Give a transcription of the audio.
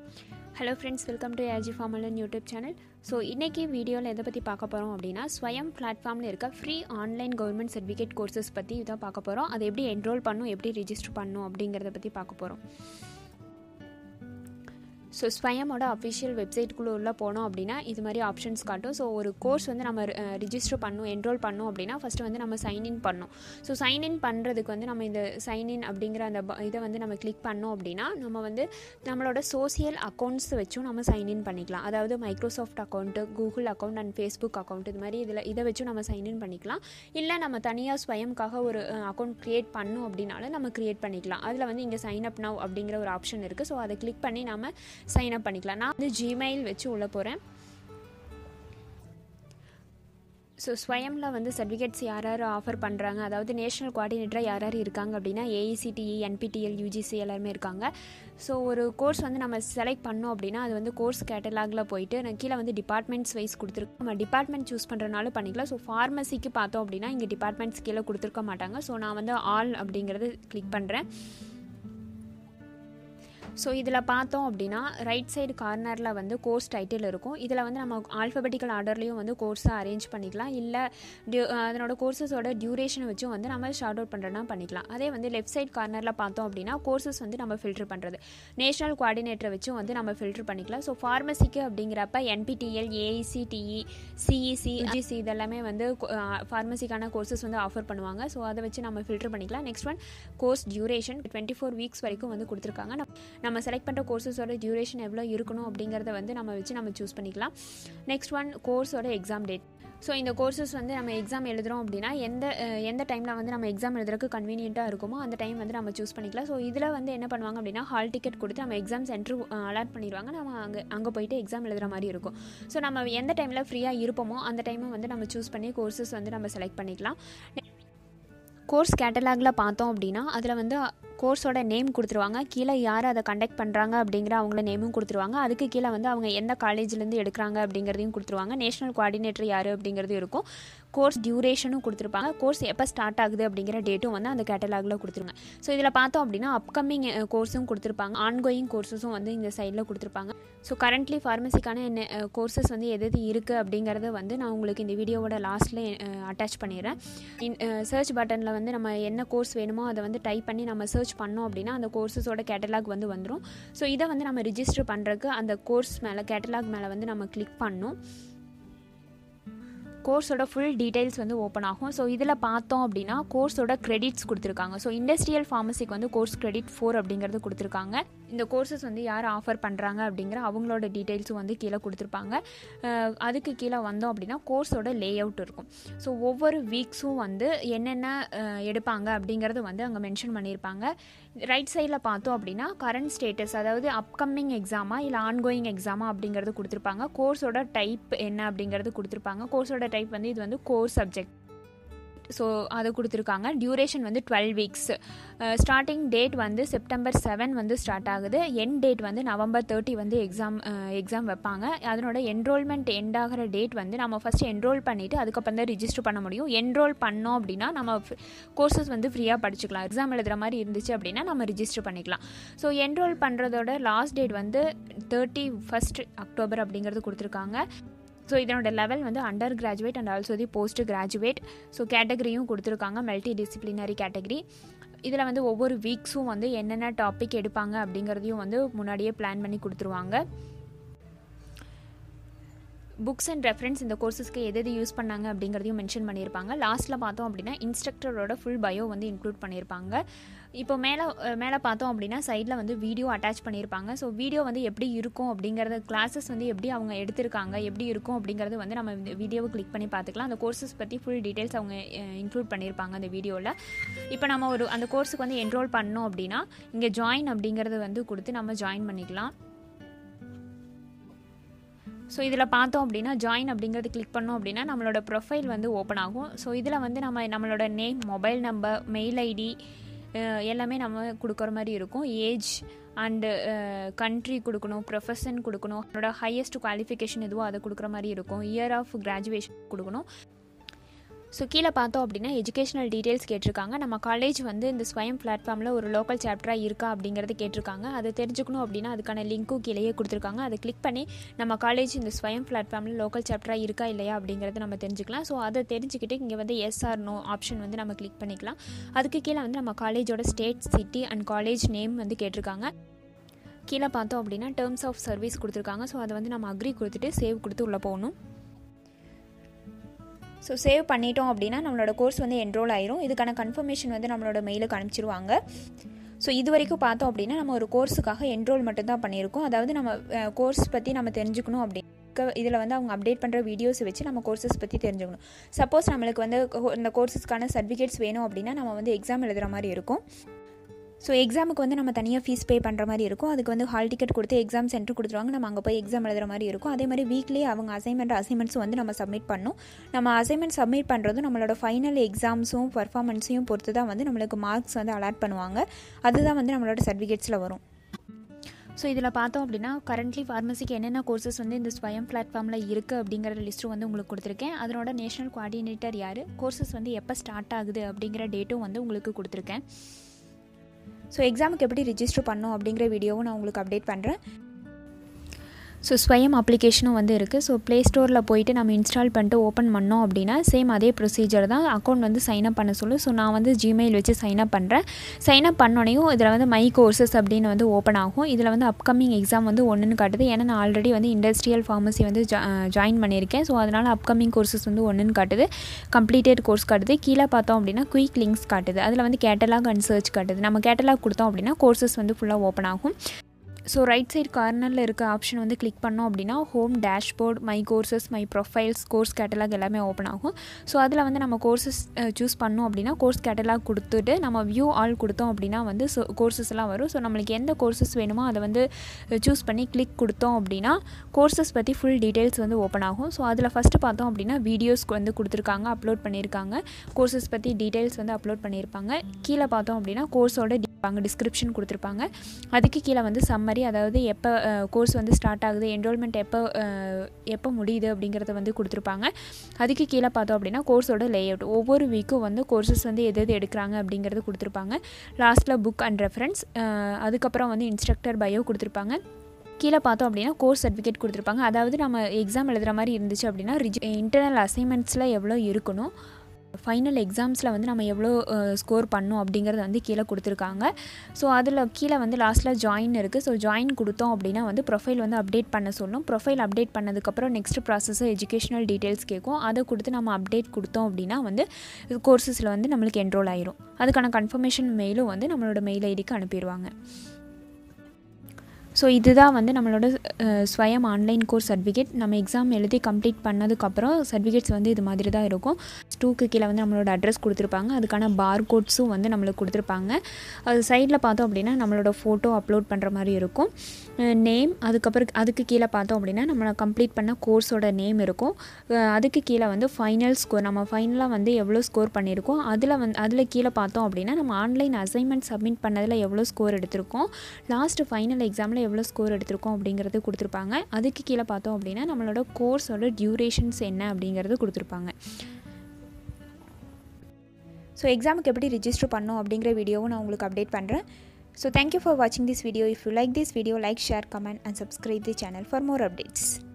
hello friends welcome to AG ஃபார்மலன் YouTube channel so இன்றைக்கி வீடியோவில் எதை பற்றி பார்க்க போகிறோம் அப்படின்னா ஸ்வயம் பிளாட்ஃபார்மில் இருக்க free online government certificate courses பற்றி தான் பார்க்க போகிறோம் அதை எப்படி என்ரோல் பண்ணும் எப்படி ரிஜிஸ்டர் பண்ணும் அப்படிங்கிறத பற்றி பார்க்க போகிறோம் ஸோ ஸ்வயமோட அஃபிஷியல் வெப்சைட்டுக்குள்ளே உள்ள போனோம் அப்படின்னா இது மாதிரி ஆப்ஷன்ஸ் காட்டும் ஸோ ஒரு கோர்ஸ் வந்து நம்ம ரிஜிஸ்டர் பண்ணணும் என்ரோல் பண்ணோம் அப்படின்னா ஃபஸ்ட்டு வந்து நம்ம சைன்இன் பண்ணணும் ஸோ சைன்இன் பண்ணுறதுக்கு வந்து நம்ம இந்த சைன்இன் அப்படிங்கிற அந்த ப- இதை வந்து நம்ம கிளிக் பண்ணோம் அப்படின்னா நம்ம வந்து நம்மளோட சோசியல் அக்கௌண்ட்ஸ் வச்சும் நம்ம சைன்இன் பண்ணிக்கலாம் அதாவது Microsoft account Google account and Facebook account இது மாதிரி இதில் இதை வச்சும் நம்ம சைன்இன் பண்ணிக்கலாம் இல்லை நம்ம தனியாக ஸ்வயம்காக ஒரு அக்கௌண்ட் க்ரியேட் பண்ணோம் அப்படின்னாலும் நம்ம க்ரியேட் பண்ணிக்கலாம் அதில் வந்து இங்கே சைன் அப் நவ் அப்படிங்கிற ஒரு ஆப்ஷன் இருக்குது ஸோ அதை கிளிக் பண்ணி நம்ம சைன் அப் பண்ணிக்கலாம் நான் வந்து ஜிமெயில் வச்சு உள்ளே போகிறேன் ஸோ ஸ்வயமில் வந்து சர்டிஃபிகேட்ஸ் யார் யார் ஆஃபர் பண்ணுறாங்க அதாவது நேஷனல் கோஆர்டினேட்டராக யார் யார் இருக்காங்க அப்படின்னா ஏஇசிடிஇ என்பிடிஎல் யூஜிசி எல்லாருமே இருக்காங்க ஸோ ஒரு கோர்ஸ் வந்து நம்ம செலக்ட் பண்ணோம் அப்படின்னா அது வந்து கோர்ஸ் கேட்டலாகில் போயிட்டு நான் கீழே வந்து டிபார்ட்மெண்ட்ஸ் வைஸ் கொடுத்துருக்கு நம்ம டிபார்ட்மெண்ட் சூஸ் பண்ணுறனாலும் பண்ணிக்கலாம் ஸோ ஃபார்மசிக்கு பார்த்தோம் அப்படின்னா இங்கே டிபார்ட்மெண்ட்ஸ் கீழே கொடுத்துருக்க மாட்டாங்க ஸோ நான் வந்து ஆல் அப்படிங்கிறது கிளிக் பண்ணுறேன் ஸோ இதில் பார்த்தோம் அப்படின்னா ரைட் சைடு கார்னரில் வந்து கோர்ஸ் டைட்டில் இருக்கும் இதில் வந்து நம்ம ஆல்ஃபபெட்டிக்கல் ஆர்டர்லேயும் வந்து கோர்ஸை அரேஞ்ச் பண்ணிக்கலாம் இல்லை டியூ அதனோட கோர்சஸோட டியூரேஷனை வச்சும் வந்து நம்ம ஷார்ட் அவுட் பண்ணுறனா பண்ணிக்கலாம் அதே வந்து லெஃப்ட் சைட் கார்னரில் பார்த்தோம் அப்படின்னா கோர்சஸ் வந்து நம்ம ஃபில்டர் பண்ணுறது நேஷனல் கோஆர்டினேட்டரை வச்சும் வந்து நம்ம ஃபில்டர் பண்ணிக்கலாம் ஸோ ஃபார்மசிக்கு அப்படிங்கிறப்ப என்பிடிஎல் ஏஐசிடிஇ சிஇசி ஜிசி இதெல்லாமே வந்து ஃபார்மசிக்கான கோர்சஸ் வந்து ஆஃபர் பண்ணுவாங்க ஸோ அதை வச்சு நம்ம ஃபில்டர் பண்ணிக்கலாம் next one course duration twenty four weeks வரைக்கும் வந்து கொடுத்துருக்காங்க நம்ம- நம்ம செலக்ட் பண்ணுற கோர்சஸோட டியூரேஷன் எவ்வளோ இருக்கணும் அப்படிங்கிறத வந்து நம்ம வச்சு நம்ம சூஸ் பண்ணிக்கலாம் நெக்ஸ்ட் ஒன் கோர்ஸோட எக்ஸாம் டேட் ஸோ இந்த கோர்சஸ் வந்து நம்ம எக்ஸாம் எழுதுறோம் அப்படின்னா எந்த அஹ், எந்த டைமில் வந்து நம்ம எக்ஸாம் எழுதுறதுக்கு கன்வீனியண்ட்டாக இருக்குமோ அந்த டைம் வந்து நம்ம சூஸ் பண்ணிக்கலாம் ஸோ இதில் வந்து என்ன பண்ணுவாங்க அப்படின்னா ஹால் டிக்கெட் கொடுத்து நம்ம எக்ஸாம் சென்டர் அலாட் பண்ணிடுவாங்க நம்ம அங்கே அங்கே போயிட்டு எக்ஸாம் எழுதுற மாதிரி இருக்கும் ஸோ நம்ம எந்த டைமில் ஃப்ரீயாக இருப்போமோ அந்த டைமை வந்து நம்ம சூஸ் பண்ணி கோர்சஸ் வந்து நம்ம செலக்ட் பண்ணிக்கலாம் கோர்ஸ் கேட்டலாகில் பார்த்தோம் அப்படின்னா அதில் வந்து கோர்ஸோட நேம் கொடுத்துருவாங்க கீழே யார் அதை கண்டக்ட் பண்ணுறாங்க அப்படிங்கிற அவங்கள நேமும் கொடுத்துருவாங்க அதுக்கு கீழே வந்து அவங்க எந்த காலேஜ்லேருந்து எடுக்கிறாங்க அப்படிங்கிறதையும் கொடுத்துருவாங்க நேஷனல் கோஆர்டினேட்டர் யார் அப்படிங்கிறதும் இருக்கும் கோர்ஸ் டியூரேஷனும் கொடுத்துருப்பாங்க கோர்ஸ் எப்போ ஸ்டார்ட் ஆகுது அப்படிங்கிற டேட்டும் வந்து அந்த கேட்டலாகில் கொடுத்துருங்க ஸோ இதில் பார்த்தோம் அப்படின்னா அப்கமிங் கோர்ஸும் கொடுத்துருப்பாங்க ஆன்கோயிங் கோர்ஸஸும் வந்து இந்த சைடில் கொடுத்துருப்பாங்க ஸோ கரண்ட்லி ஃபார்மசிக்கான என்ன கோர்சஸ் வந்து எது எது இருக்குது அப்படிங்கிறத வந்து நான் உங்களுக்கு இந்த வீடியோவோட லாஸ்ட்டில் அட்டாச் பண்ணிடுறேன் சர்ச் பட்டனில் வந்து நம்ம என்ன கோர்ஸ் வேணுமோ அதை வந்து டைப் பண்ணி நம்ம சர்ச் பண்ணோம் அப்படின்னா அந்த கோர்சஸோட கேட்டலாக் வந்து வந்துடும் ஸோ இதை வந்து நம்ம ரிஜிஸ்டர் பண்ணுறதுக்கு அந்த கோர்ஸ் மேலே கேட்டலாக் மேலே வந்து நம்ம கிளிக் பண்ணணும் கோர்ஸோட ஃபுல் டீடைல்ஸ் வந்து ஓப்பன் ஆகும் ஸோ இதில் பார்த்தோம் அப்படின்னா கோர்ஸோட கிரெடிட்ஸ் கொடுத்துருக்காங்க ஸோ இண்டஸ்ட்ரியல் ஃபார்மசிக்கு வந்து கோர்ஸ் கிரெடிட் ஃபோர் அப்படிங்கிறது கொடுத்துருக்காங்க இந்த கோர்சஸ் வந்து யார் ஆஃபர் பண்ணுறாங்க அப்படிங்கிற அவங்களோட டீட்டெயில்ஸும் வந்து கீழே கொடுத்துருப்பாங்க அஹ் அதுக்கு கீழே வந்தோம் அப்படின்னா கோர்ஸோட லே அவுட் இருக்கும் ஸோ ஒவ்வொரு வீக்ஸும் வந்து என்னென்ன அஹ், எடுப்பாங்க அப்படிங்கிறது வந்து அங்கே மென்ஷன் பண்ணியிருப்பாங்க ரைட் சைடில் பார்த்தோம் அப்படின்னா கரண்ட் ஸ்டேட்டஸ் அதாவது அப்கமிங் எக்ஸாமா இல்லை ஆன்கோயிங் எக்ஸாமா அப்படிங்கிறது கொடுத்துருப்பாங்க கோர்ஸோட டைப் என்ன அப்படிங்கிறது கொடுத்துருப்பாங்க கோர்ஸோட டைப் வந்து இது வந்து கோர்ஸ் சப்ஜெக்ட் ஸோ அது கொடுத்துருக்காங்க டியூரேஷன் வந்து டுவெல் வீக்ஸ் ஸ்டார்டிங் டேட் வந்து செப்டம்பர் செவன் வந்து ஸ்டார்ட் ஆகுது எண்ட் டேட் வந்து நவம்பர் தேர்ட்டி வந்து எக்ஸாம் எக்ஸாம் வைப்பாங்க அதனோட என்ரோல்மெண்ட் எண்ட் ஆகிற டேட் வந்து நம்ம ஃபஸ்ட் என்ரோல் பண்ணிவிட்டு அதுக்கப்புறம் தான் ரிஜிஸ்டர் பண்ண முடியும் என்ரோல் பண்ணோம் அப்படின்னா நம்ம கோர்சஸ் வந்து ஃப்ரீயாக படிச்சுக்கலாம் எக்ஸாம் எழுதுகிற மாதிரி இருந்துச்சு அப்படின்னா நம்ம ரிஜிஸ்டர் பண்ணிக்கலாம் ஸோ என்ரோல் பண்ணுறதோட லாஸ்ட் டேட் வந்து தேர்ட்டி ஃபஸ்ட் அக்டோபர் அப்படிங்கிறது கொடுத்துருக்காங்க ஸோ இதனோட லெவல் வந்து undergraduate and also the postgraduate so கேட்டகரியும் கொடுத்துருக்காங்க மல்டி டிசிப்ளினரி கேட்டகரி இதில் வந்து ஒவ்வொரு வீக்ஸும் வந்து என்னென்ன டாபிக் எடுப்பாங்க அப்படிங்கிறதையும் வந்து முன்னாடியே பிளான் பண்ணி கொடுத்துருவாங்க புக்ஸ் அண்ட் ரெஃபரன்ஸ் இந்த கோர்சஸ்க்கு எது எது யூஸ் பண்ணாங்க அப்படிங்கிறதையும் மென்ஷன் பண்ணியிருப்பாங்க லாஸ்ட்டில் பார்த்தோம் அப்படின்னா இன்ஸ்ட்ரக்டரோட ஃபுல் பயோ வந்து இன்க்ளூட் பண்ணியிருப்பாங்க இப்போ மேலே மேலே பார்த்தோம் அப்படின்னா சைடில் வந்து வீடியோ அட்டாச் பண்ணியிருப்பாங்க ஸோ வீடியோ வந்து எப்படி இருக்கும் அப்படிங்கிறத கிளாஸஸ் வந்து எப்படி அவங்க எடுத்திருக்காங்க எப்படி இருக்கும் அப்படிங்கிறது வந்து நம்ம இந்த வீடியோவை கிளிக் பண்ணி பார்த்துக்கலாம் அந்த கோர்சஸ் பற்றி ஃபுல் டீட்டெயில்ஸ் அவங்க இன்க்ளூட் பண்ணியிருப்பாங்க அந்த வீடியோவில் இப்போ நம்ம ஒரு அந்த கோர்ஸுக்கு வந்து என்ரோல் பண்ணோம் அப்படின்னா இங்கே ஜாயின் அப்படிங்கிறது வந்து கொடுத்து நம்ம ஜாயின் பண்ணிக்கலாம் ஸோ இதில் பார்த்தோம் அப்படின்னா ஜாயின் அப்படிங்கிறது கிளிக் பண்ணோம் அப்படின்னா நம்மளோட ப்ரொஃபைல் வந்து ஓப்பன் ஆகும் ஸோ இதில் வந்து நம்ம நம்மளோட name mobile number mail ID எல்லாமே நம்ம கொடுக்குற மாதிரி இருக்கும் ஏஜ் அண்டு கண்ட்ரி கொடுக்கணும் ப்ரொஃபஷன் கொடுக்கணும் நம்மளோட ஹையஸ்ட் குவாலிஃபிகேஷன் எதுவோ அதை கொடுக்குற மாதிரி இருக்கும் இயர் ஆஃப் கிராஜுவேஷன் கொடுக்கணும் ஸோ கீழே பார்த்தோம் அப்படின்னா எஜுகேஷனல் டீட்டெயில்ஸ் கேட்டிருக்காங்க நம்ம காலேஜ் வந்து இந்த ஸ்வயம் பிளாட்ஃபார்மில் ஒரு லோக்கல் சாப்டராக இருக்கா அப்படிங்கிறது கேட்டிருக்காங்க அதை தெரிஞ்சுக்கணும் அப்படின்னா அதுக்கான லிங்க்கும் கீழேயே கொடுத்துருக்காங்க அதை கிளிக் பண்ணி நம்ம காலேஜ் இந்த ஸ்வயம் பிளாட்ஃபார்மில் லோக்கல் சாப்டராக இருக்கா இல்லையா அப்படிங்கிறத நம்ம தெரிஞ்சுக்கலாம் ஸோ அதை தெரிஞ்சுக்கிட்டு இங்கே வந்து எஸ் ஆர் நோ ஆப்ஷன் வந்து நம்ம கிளிக் பண்ணிக்கலாம் அதுக்கு கீழே வந்து நம்ம காலேஜோட state city and college name வந்து கேட்டிருக்காங்க கீழே பார்த்தோம் அப்படின்னா டேர்ம்ஸ் ஆஃப் சர்வீஸ் கொடுத்துருக்காங்க ஸோ அதை வந்து நம்ம அக்ரி கொடுத்துட்டு சேவ் கொடுத்து உள்ளே போகணும் ஸோ சேவ் பண்ணிட்டோம் அப்படின்னா நம்மளோட கோர்ஸ் வந்து என்ரோல் ஆயிரும் இதுக்கான கன்ஃபர்மேஷன் வந்து நம்மளோட மெயிலுக்கு அனுப்பிச்சிருவாங்க ஸோ இது வரைக்கும் பார்த்தோம் அப்படின்னா நம்ம ஒரு கோர்ஸுக்காக என்ரோல் மட்டும்தான் பண்ணியிருக்கோம் அதாவது நம்ம கோர்ஸ் பற்றி நம்ம தெரிஞ்சுக்கணும் அப்படி இதில் வந்து அவங்க அப்டேட் பண்ணுற வீடியோஸ் வச்சு நம்ம கோர்சஸ் பற்றி தெரிஞ்சுக்கணும் சப்போஸ் நம்மளுக்கு வந்து இந்த கோர்சஸ்க்கான சர்டிஃபிகேட்ஸ் வேணும் அப்படின்னா நம்ம வந்து எக்ஸாம் எழுதுகிற மாதிரி இருக்கும் ஸோ எக்ஸாமுக்கு வந்து நம்ம தனியாக ஃபீஸ் பே பண்ணுற மாதிரி இருக்கும் அதுக்கு வந்து ஹால் டிக்கெட் கொடுத்து எக்ஸாம் சென்டர் கொடுத்துருவாங்க நம்ம அங்கே போய் எக்ஸாம் எழுதுற மாதிரி இருக்கும் அதே மாதிரி வீக்லி அவங்க அசைன்மெண்ட் அசைன்மெண்ட்ஸும் வந்து நம்ம சப்மிட் பண்ணணும் நம்ம அசைன்மெண்ட் சப்மிட் பண்ணுறதும் நம்மளோட ஃபைனல் எக்ஸாம்ஸும் பர்ஃபார்மன்ஸையும் பொறுத்து தான் வந்து நம்மளுக்கு மார்க்ஸ் வந்து அலாட் பண்ணுவாங்க அதுதான் வந்து நம்மளோட சர்டிஃபிகேட்ஸில் வரும் ஸோ இதில் பார்த்தோம் அப்படின்னா கரண்ட்லி ஃபார்மசிக்கு என்னென்ன கோர்சஸ் வந்து இந்த ஸ்வயம் பிளாட்ஃபார்மில் இருக்குது அப்படிங்கிற லிஸ்ட்டும் வந்து உங்களுக்கு கொடுத்துருக்கேன் அதனோட நேஷனல் கோஆர்டினேட்டர் யார் கோர்சஸ் வந்து எப்போ ஸ்டார்ட் ஆகுது அப்படிங்கிற டேட்டும் வந்து உங்களுக்கு கொடுத்துருக்கேன் ஸோ எக்ஸாமுக்கு எப்படி ரிஜிஸ்டர் பண்ணோம் அப்படிங்கிற வீடியோவும் நான் உங்களுக்கு அப்டேட் பண்ணுறேன் ஸோ ஸ்வயம் அப்ளிகேஷனும் வந்து இருக்குது ஸோ ப்ளே ஸ்டோரில் போயிட்டு நம்ம இன்ஸ்டால் பண்ணிட்டு ஓப்பன் பண்ணோம் அப்படின்னா சேம் அதே ப்ரொசீஜர் தான் அக்கௌண்ட் வந்து சைன் அப் பண்ண சொல்லும் ஸோ நான் வந்து ஜிமெயில் வச்சு சைன் அப் பண்ணுறேன் சைன் அப் பண்ணோனையும் இதில் வந்து மை கோர்சஸ் அப்படின்னு வந்து ஓப்பன் ஆகும் இதில் வந்து அப்கமிங் எக்ஸாம் வந்து ஒன்றுன்னு காட்டுது ஏன்னா நான் ஆல்ரெடி வந்து இண்டஸ்ட்ரியல் ஃபார்மசி வந்து ஜாயின் பண்ணியிருக்கேன் ஸோ அதனால் அப்கமிங் கோர்சஸ் வந்து ஒன்றுன்னு காட்டுது கம்ப்ளீட்டட் கோர்ஸ் காட்டுது கீழே பார்த்தோம் அப்படின்னா குயிக் லிங்க்ஸ் காட்டுது அதில் வந்து கேட்டலாக் அண்ட் சர்ச் காட்டுது நம்ம கேட்டலாக் கொடுத்தோம் அப்படின்னா கோர்சஸ் வந்து ஃபுல்லாக ஓப்பன் ஆகும் ஸோ ரைட் சைட் கார்னரில் இருக்க ஆப்ஷன் வந்து கிளிக் பண்ணோம் அப்படின்னா home dashboard my courses my profiles course catalogue எல்லாமே ஓப்பன் ஆகும் ஸோ அதில் வந்து நம்ம கோர்சஸ் சூஸ் பண்ணோம் அப்படின்னா கோர்ஸ் கேட்டலாக் கொடுத்துட்டு நம்ம வியூ ஆல் கொடுத்தோம் அப்படின்னா வந்து ஸோ கோர்சஸ் எல்லாம் வரும் ஸோ நம்மளுக்கு எந்த கோர்சஸ் வேணுமோ அதை வந்து சூஸ் பண்ணி கிளிக் கொடுத்தோம் அப்படின்னா கோர்சஸ் பற்றி ஃபுல் டீட்டெயில்ஸ் வந்து ஓப்பன் ஆகும் ஸோ அதில் ஃபஸ்ட்டு பார்த்தோம் அப்படின்னா வீடியோஸ் வந்து கொடுத்துருக்காங்க அப்லோட் பண்ணியிருக்காங்க கோர்சஸ் பற்றி டீட்டெயில்ஸ் வந்து அப்லோட் பண்ணியிருப்பாங்க கீழே பார்த்தோம் அப்படின்னா கோர்ஸோட அங்கே டிஸ்கிரிப்ஷன் கொடுத்துருப்பாங்க அதுக்கு கீழே வந்து சம்மரி அதாவது எப்போ கோர்ஸ் வந்து ஸ்டார்ட் ஆகுது என்ரோல்மெண்ட் எப்போ எப்போ முடியுது அப்படிங்கிறத வந்து கொடுத்துருப்பாங்க அதுக்கு கீழே பார்த்தோம் அப்படின்னா கோர்ஸோட லேஅவுட் ஒவ்வொரு வீக்கும் வந்து கோர்சஸ் வந்து எது எது எடுக்கிறாங்க அப்படிங்கிறது கொடுத்துருப்பாங்க லாஸ்ட்டில் புக் அண்ட் ரெஃபரன்ஸ் அதுக்கப்புறம் வந்து இன்ஸ்ட்ரக்டர் பயோ கொடுத்துருப்பாங்க கீழே பார்த்தோம் அப்படின்னா கோர்ஸ் சர்டிஃபிகேட் கொடுத்துருப்பாங்க அதாவது நம்ம எக்ஸாம் எழுதுகிற மாதிரி இருந்துச்சு அப்படின்னா ரிஜி இன்டர்னல் அசைன்மெண்ட்ஸில் எவ்வளோ இருக்கணும் ஃபைனல் எக்ஸாம்ஸில் வந்து நம்ம எவ்வளோ ஸ்கோர் பண்ணோம் அப்படிங்கிறத வந்து கீழே கொடுத்துருக்காங்க ஸோ அதில் கீழே வந்து லாஸ்ட்டில் ஜாயின் இருக்குது ஸோ ஜாயின் கொடுத்தோம் அப்படின்னா வந்து ப்ரொஃபைல் வந்து அப்டேட் பண்ண சொல்லும் ப்ரொஃபைல் அப்டேட் பண்ணதுக்கப்புறம் நெக்ஸ்ட் ப்ராசஸ் எஜுகேஷனல் டீட்டெயில்ஸ் கேட்கும் அதை கொடுத்து நம்ம அப்டேட் கொடுத்தோம் அப்படின்னா வந்து கோர்சஸில் வந்து நம்மளுக்கு என்ரோல் ஆயிரும் அதுக்கான கன்ஃபர்மேஷன் மெயிலும் வந்து நம்மளோட மெயில் ஐடிக்கு அனுப்பிடுவாங்க ஸோ இதுதான் வந்து நம்மளோட ஸ்வயம் ஆன்லைன் கோர்ஸ் சர்டிஃபிகேட் நம்ம எக்ஸாம் எழுதி கம்ப்ளீட் பண்ணதுக்கப்புறம் சர்டிஃபிகேட்ஸ் வந்து இது மாதிரி தான் இருக்கும் டூக்கு கீழே வந்து நம்மளோட அட்ரஸ் கொடுத்துருப்பாங்க அதுக்கான பார் கோட்ஸும் வந்து நம்மளுக்கு கொடுத்துருப்பாங்க அது சைடில் பார்த்தோம் அப்படின்னா நம்மளோட ஃபோட்டோ அப்லோட் பண்ணுற மாதிரி இருக்கும் நேம் அதுக்கப்புறம் அதுக்கு கீழே பார்த்தோம் அப்படின்னா நம்ம கம்ப்ளீட் பண்ண கோர்ஸோட நேம் இருக்கும் அதுக்கு கீழே வந்து ஃபைனல் ஸ்கோர் நம்ம ஃபைனலாக வந்து எவ்வளோ ஸ்கோர் பண்ணியிருக்கோம் அதில் வந்து அதில் கீழே பார்த்தோம் அப்படின்னா நம்ம ஆன்லைன் அசைன்மெண்ட் சப்மிட் பண்ணதில் எவ்வளோ ஸ்கோர் எடுத்திருக்கோம் லாஸ்ட்டு ஃபைனல் எக்ஸாமில் எவ்வளோ ஸ்கோர் எடுத்திருக்கோம் அப்படிங்கிறது கொடுத்துருப்பாங்க அதுக்கு கீழே பார்த்தோம் அப்படின்னா நம்மளோட கோர்ஸோட டியூரேஷன்ஸ் என்ன அப்படிங்கிறது கொடுத்துருப்பாங்க ஸோ எக்ஸாமுக்கு எப்படி ரிஜிஸ்டர் பண்ணோம் அப்படிங்கிற வீடியோவும் நான் உங்களுக்கு அப்டேட் பண்ணுறேன் ஸோ தேங்க்யூ ஃபார் வாட்சிங் this video if you like this video like share comment and subscribe the channel for more updates